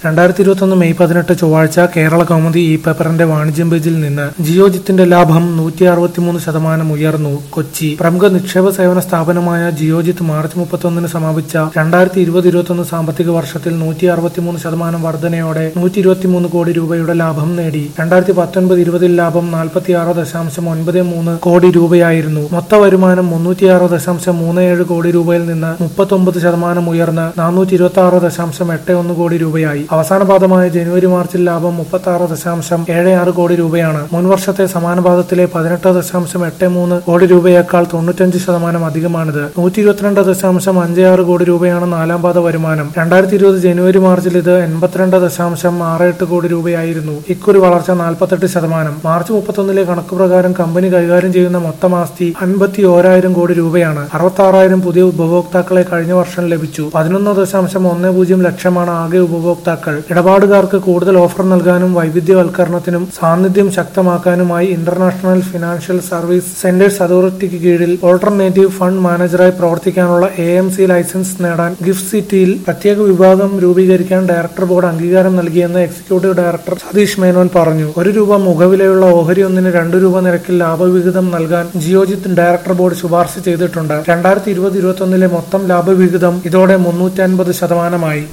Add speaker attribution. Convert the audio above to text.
Speaker 1: രണ്ടായിരത്തി ഇരുപത്തൊന്ന് മെയ് പതിനെട്ട് ചൊവ്വാഴ്ച കേരള കൗമുദി ഈ പേപ്പറിന്റെ വാണിജ്യം പേജിൽ നിന്ന് ജിയോജിത്തിന്റെ ലാഭം നൂറ്റി അറുപത്തിമൂന്ന് ശതമാനം ഉയർന്നു കൊച്ചി പ്രമുഖ നിക്ഷേപ സേവന സ്ഥാപനമായ ജിയോജിത്ത് മാർച്ച് മുപ്പത്തൊന്നിന് സമാപിച്ച രണ്ടായിരത്തി ഇരുപത് ഇരുപത്തൊന്ന് സാമ്പത്തിക വർഷത്തിൽ നൂറ്റി അറുപത്തിമൂന്ന് ശതമാനം വർധനയോടെ നൂറ്റി ഇരുപത്തിമൂന്ന് കോടി രൂപയുടെ ലാഭം നേടി രണ്ടായിരത്തി പത്തൊൻപത് ഇരുപതിൽ ലാഭം നാൽപ്പത്തിയാറ് ദശാംശം ഒൻപത് മൂന്ന് കോടി രൂപയായിരുന്നു മൊത്ത വരുമാനം മുന്നൂറ്റിയാറ് ദശാംശം മൂന്ന് ഏഴ് കോടി രൂപയിൽ നിന്ന് മുപ്പത്തൊമ്പത് ശതമാനം ഉയർന്ന് നാനൂറ്റി ഇരുപത്തി ആറ് ദശാംശം എട്ട് ഒന്ന് കോടി രൂപയായി അവസാന പാദമായ ജനുവരി മാർച്ചിൽ ലാഭം മുപ്പത്തി ആറ് ദശാംശം ഏഴ് ആറ് കോടി രൂപയാണ് മുൻവർഷത്തെ സമാന പാദത്തിലെ പതിനെട്ട് ദശാംശം എട്ട് മൂന്ന് കോടി രൂപയേക്കാൾ തൊണ്ണൂറ്റഞ്ച് ശതമാനം അധികമാണിത് നൂറ്റി ഇരുപത്തിരണ്ട് ദശാംശം അഞ്ച് ആറ് കോടി രൂപയാണ് നാലാം പാദ വരുമാനം രണ്ടായിരത്തി ഇരുപത് ജനുവരി മാർച്ചിൽ ഇത് എൺപത്തിരണ്ട് ദശാംശം ആറ് എട്ട് കോടി രൂപയായിരുന്നു ഇക്കുറി വളർച്ച നാൽപ്പത്തെട്ട് ശതമാനം മാർച്ച് മുപ്പത്തൊന്നിലെ കണക്ക് പ്രകാരം കമ്പനി കൈകാര്യം ചെയ്യുന്ന മൊത്തം ആസ്തി അൻപത്തി ഓരായിരം കോടി രൂപയാണ് അറുപത്തി ആറായിരം പുതിയ ഉപഭോക്താക്കളെ കഴിഞ്ഞ വർഷം ലഭിച്ചു പതിനൊന്ന് ദശാംശം ഒന്ന് പൂജ്യം ലക്ഷമാണ് ആകെ ഉപഭോക്താക്കൾ ഇടപാടുകാർക്ക് കൂടുതൽ ഓഫർ നൽകാനും വൈവിധ്യവൽക്കരണത്തിനും സാന്നിധ്യം ശക്തമാക്കാനുമായി ഇന്റർനാഷണൽ ഫിനാൻഷ്യൽ സർവീസ് സെന്റേഴ്സ് അതോറിറ്റിക്ക് കീഴിൽ ഓൾട്ടർനേറ്റീവ് ഫണ്ട് മാനേജറായി പ്രവർത്തിക്കാനുള്ള എ എം സി ലൈസൻസ് നേടാൻ ഗിഫ്റ്റ് സിറ്റിയിൽ പ്രത്യേക വിഭാഗം രൂപീകരിക്കാൻ ഡയറക്ടർ ബോർഡ് അംഗീകാരം നൽകിയെന്ന് എക്സിക്യൂട്ടീവ് ഡയറക്ടർ സതീഷ് മേനോൻ പറഞ്ഞു ഒരു രൂപ മുഖവിലയുള്ള ഓഹരി ഒന്നിന് രണ്ട് രൂപ നിരക്കിൽ ലാഭവിഹിതം നൽകാൻ ജിയോജിത്ത് ഡയറക്ടർ ബോർഡ് ശുപാർശ ചെയ്തിട്ടുണ്ട് രണ്ടായിരത്തി ഇരുപത് ഇരുപത്തൊന്നിലെ മൊത്തം ലാഭവിഹിതം ഇതോടെ മുന്നൂറ്റി അൻപത് ശതമാനമായി